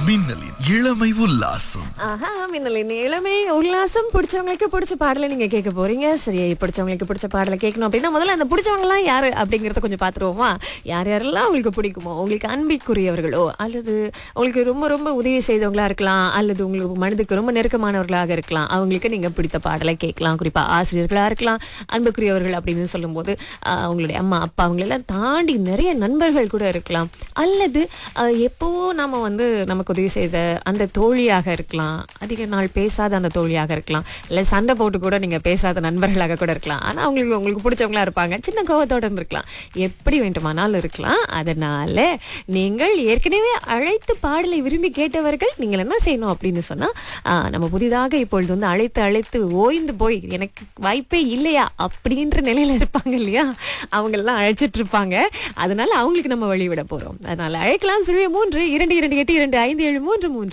மின்னலின் இளமை உல்லாசம் ஆஹா மின்னலின் இளமை உல்லாசம் பிடிச்சவங்களுக்கு பிடிச்ச பாடலை நீங்க கேட்க போறீங்க சரி பிடிச்சவங்களுக்கு பிடிச்ச பாடலை கேட்கணும் அப்படின்னா முதல்ல அந்த பிடிச்சவங்க எல்லாம் யாரு அப்படிங்கறத கொஞ்சம் பாத்துருவோமா யார் யாரெல்லாம் உங்களுக்கு பிடிக்குமோ உங்களுக்கு அன்பிற்குரியவர்களோ அல்லது உங்களுக்கு ரொம்ப ரொம்ப உதவி செய்தவங்களா இருக்கலாம் அல்லது உங்களுக்கு மனதுக்கு ரொம்ப நெருக்கமானவர்களாக இருக்கலாம் அவங்களுக்கு நீங்க பிடித்த பாடலை கேட்கலாம் குறிப்பா ஆசிரியர்களா இருக்கலாம் அன்புக்குரியவர்கள் அப்படின்னு சொல்லும்போது ஆஹ், உங்களுடைய அம்மா அப்பா அவங்களெல்லாம் தாண்டி நிறைய நண்பர்கள் கூட இருக்கலாம் அல்லது ஆஹ், எப்பவோ நாம வந்து நமக்கு உதவி செய்த அந்த தோழியாக இருக்கலாம் அதிக நாள் பேசாத அந்த தோழியாக இருக்கலாம் இல்லை சண்டை போட்டு கூட நீங்க பேசாத நண்பர்களாக கூட இருக்கலாம் ஆனா அவங்களுக்கு உங்களுக்கு பிடிச்சவங்களா இருப்பாங்க சின்ன கோவத்தோட இருந்திருக்கலாம் எப்படி வேண்டுமானாலும் இருக்கலாம் அதனால நீங்கள் ஏற்கனவே அழைத்து பாடலை விரும்பி கேட்டவர்கள் நீங்கள் என்ன செய்யணும் அப்படின்னு சொன்னா ஆஹ், நம்ம புதிதாக இப்பொழுது வந்து அழைத்து அழைத்து ஓய்ந்து போய் எனக்கு வாய்ப்பே இல்லையா அப்படின்ற நிலையில இருப்பாங்க இல்லையா அவங்களெல்லாம் அழைச்சிட்டு இருப்பாங்க அதனால அவங்களுக்கு நம்ம வழிவிட போறோம் அதனால அழைக்கலாம் சுழிய மூன்று இரண்டு இரண்டு எட்டு இரண்டு ஐந்து ஏழு மூன்று மூன்று